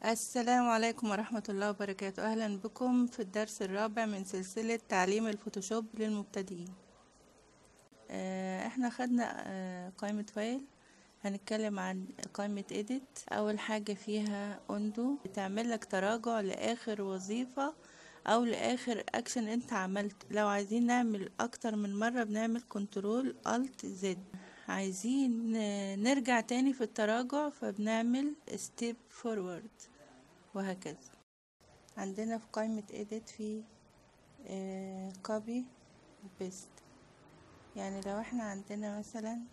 السلام عليكم ورحمة الله وبركاته أهلا بكم في الدرس الرابع من سلسلة تعليم الفوتوشوب للمبتدئين آه، احنا خدنا آه، قائمة فايل هنتكلم عن قائمة edit أول حاجة فيها undo بتعمل لك تراجع لآخر وظيفة أو لآخر أكشن أنت عملته لو عايزين نعمل أكتر من مرة بنعمل كنترول alt z عايزين نرجع تاني في التراجع فبنعمل step forward وهكذا عندنا في قائمة edit في آه copy paste يعني لو احنا عندنا مثلا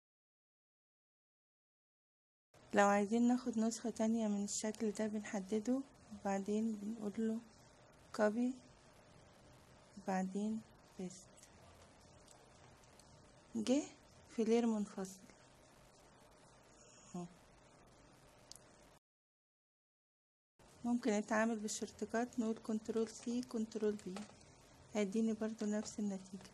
لو عايزين ناخد نسخة تانية من الشكل ده بنحدده وبعدين بنقول له copy وبعدين paste جه في لير منفصل ممكن نتعامل بالشورتكات نقول كنترول سي كنترول بي هيديني برضو نفس النتيجة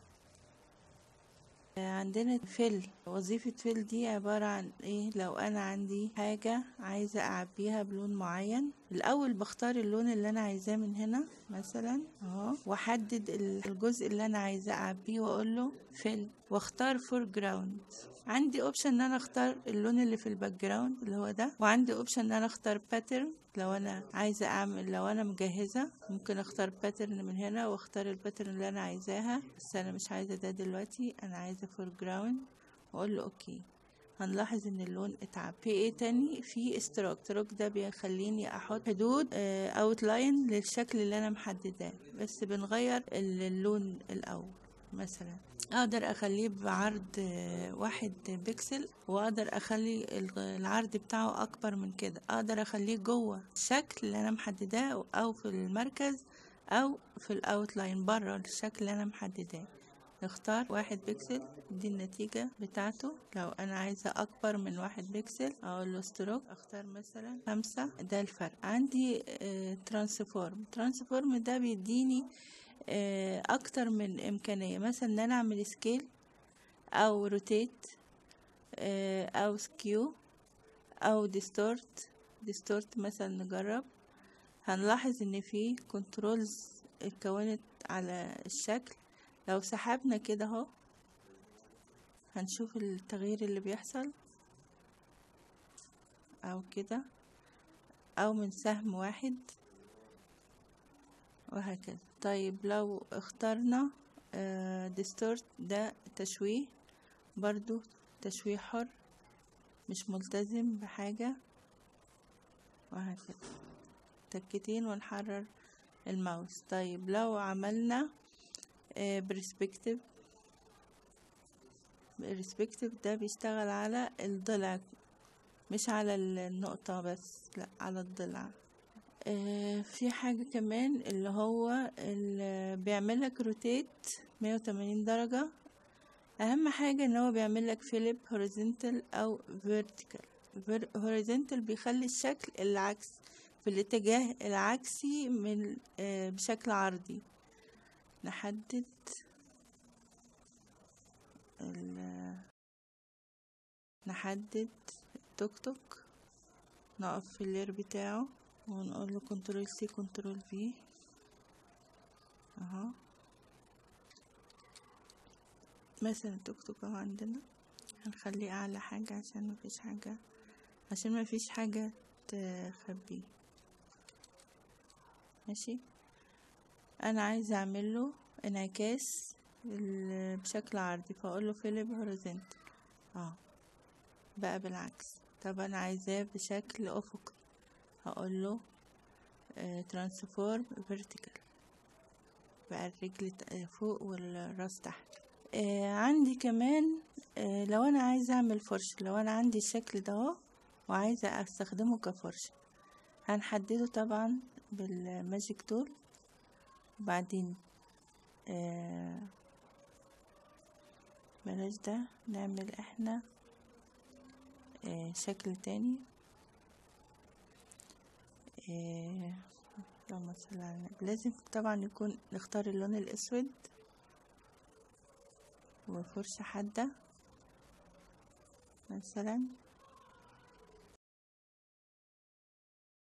عندنا فيل وظيفة فيل دي عبارة عن ايه لو انا عندي حاجة عايزة اعبيها بلون معين الاول بختار اللون اللي انا عايزاه من هنا مثلا اهو واحدد الجزء اللي انا عايزة اعبيه واقول له فيل واختار فور جراوند عندي اوبشن ان انا اختار اللون اللي في الباك جراوند اللي هو ده وعندي اوبشن ان انا اختار باترن لو انا عايزة اعمل لو انا مجهزة ممكن اختار باترن من هنا واختار الباترن اللي انا عايزاها بس انا مش عايزة ده دلوقتي انا عايزة فور جراوند واقول له اوكي هنلاحظ ان اللون اتعب في ايه تاني في استروك استروك ده بيخليني احط حدود اوتلاين للشكل اللي انا محدداه بس بنغير اللون الاول مثلا اقدر اخليه بعرض واحد بيكسل واقدر اخلي العرض بتاعه اكبر من كده اقدر اخليه جوه الشكل اللي انا محدداه او في المركز او في الاوتلاين بره الشكل اللي انا محدداه نختار واحد بيكسل دي النتيجة بتاعته لو انا عايزة اكبر من واحد بيكسل اقول له ستروك اختار مثلا خمسة ده الفرق عندي اه ترانسفورم ترانسفورم ده بيديني اه اكتر من امكانية مثلا ان انا اعمل سكيل او روتيت اه او سكيو او ديستورت ديستورت مثلا نجرب هنلاحظ ان في كنترولز اتكونت على الشكل لو سحبنا كده اهو هنشوف التغيير اللي بيحصل او كده او من سهم واحد وهكذا طيب لو اخترنا ديستورت ده تشويه برضو تشويه حر مش ملتزم بحاجة وهكذا تكتين ونحرر الماوس طيب لو عملنا برسبكتيف برسبكتيف ده بيشتغل على الضلع مش على النقطة بس لا على الضلع آه في حاجة كمان اللي هو اللي بيعملك روتيت مية وتمانين درجة اهم حاجة ان هو بيعملك فيليب هوريزونتال او فيرتيكال هوريزونتال بيخلي الشكل العكس في الاتجاه العكسي من آه بشكل عرضي نحدد نحدد التوك توك نقف في اللير بتاعه ونقول له كنترول سي كنترول في اهو مثلا التوك توك اهو عندنا هنخليه اعلى حاجة عشان مفيش حاجة عشان مفيش حاجة تخبيه ماشي انا عايزه اعمل له انعكاس بشكل عرضي فاقول له فيليب هوريزونتال اه بقى بالعكس طب انا عايزاه بشكل افقي هقول له ترانسفورم فيرتيكال بقى الرجل فوق والراس تحت آه عندي كمان آه لو انا عايزه اعمل فرش لو انا عندي الشكل ده اهو وعايزه استخدمه كفرشه هنحدده طبعا بالماجيك تول وبعدين آه بلاش ده نعمل احنا آه شكل تاني آه اللهم صل على النبي لازم طبعا يكون نختار اللون الاسود وفرشة حادة مثلا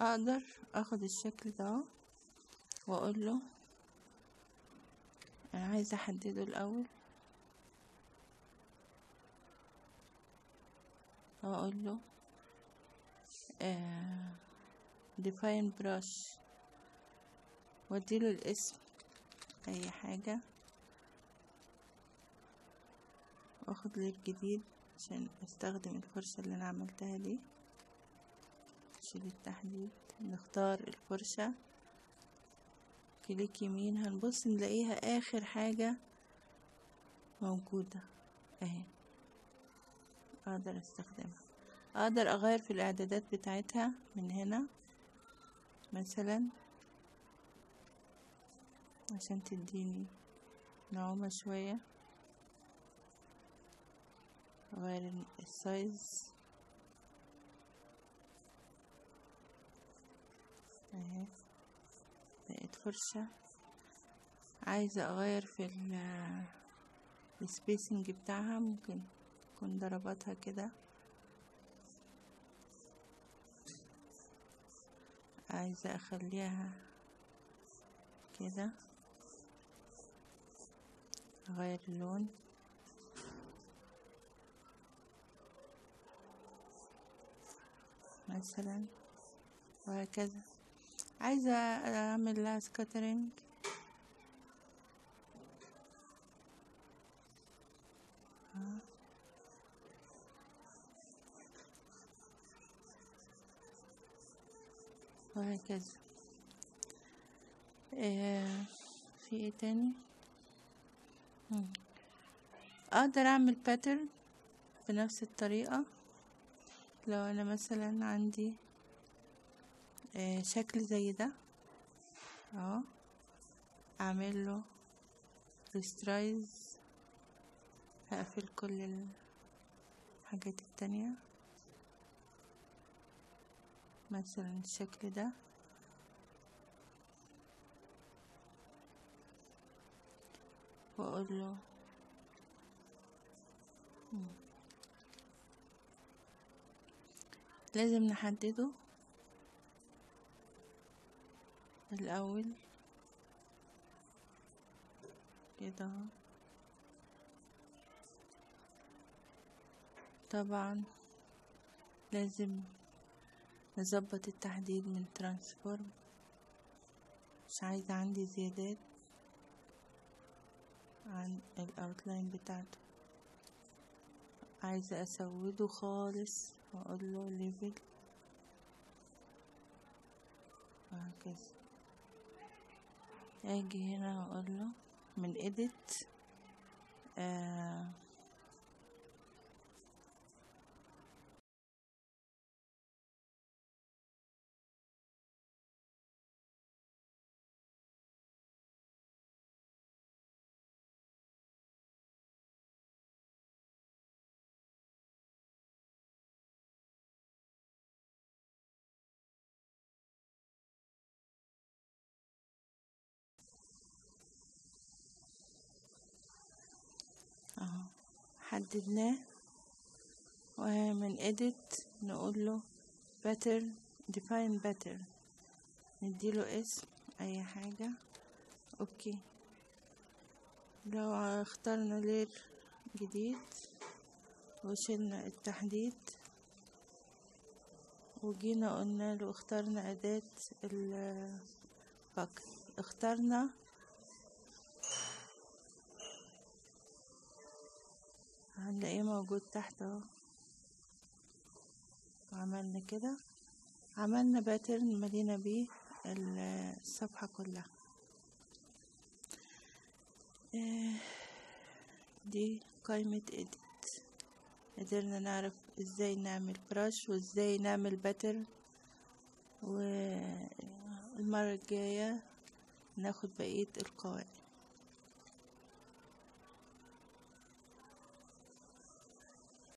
اقدر اخد الشكل ده اهو واقول له انا عايزه احدده الاول واقول له آه define brush واديله الاسم اي حاجة واخد لير جديد عشان استخدم الفرشة اللي انا عملتها دي نشيل التحديد نختار الفرشة كليك يمين هنبص نلاقيها اخر حاجة موجودة اهي اقدر استخدمها اقدر اغير في الاعدادات بتاعتها من هنا مثلا عشان تديني نعومة شوية اغير السايز اهي بقت فرشة عايزة اغير في السبيسنج بتاعها ممكن تكون ضرباتها كده عايزة اخليها كده اغير اللون مثلا وهكذا عايزة اعمل لها سكاترينج وهكذا آه في ايه تاني مم. اقدر اعمل باترن بنفس الطريقة لو انا مثلا عندي آه شكل زي ده اهو اعمل له ريسترايز هقفل كل الحاجات التانية مثلا الشكل ده واقول له لازم نحدده الاول كده اهو طبعا لازم نظبط التحديد من ترانسفورم مش عايزة عندي زيادات عن الاوتلاين بتاعته عايزة اسوده خالص واقول له ليفل وهكذا اجي هنا واقول له من edit آه اهو حددناه ومن edit نقول له pattern define pattern نديله اسم اي حاجة اوكي لو اخترنا لير جديد وشلنا التحديد وجينا قلنا له اخترنا اداة الباك اخترنا هنلاقيه موجود تحت اهو وعملنا كده عملنا باترن ملينا بيه الصفحة كلها دي قائمة edit قدرنا نعرف ازاي نعمل براش وازاي نعمل باترن والمرة الجاية ناخد بقية القوائم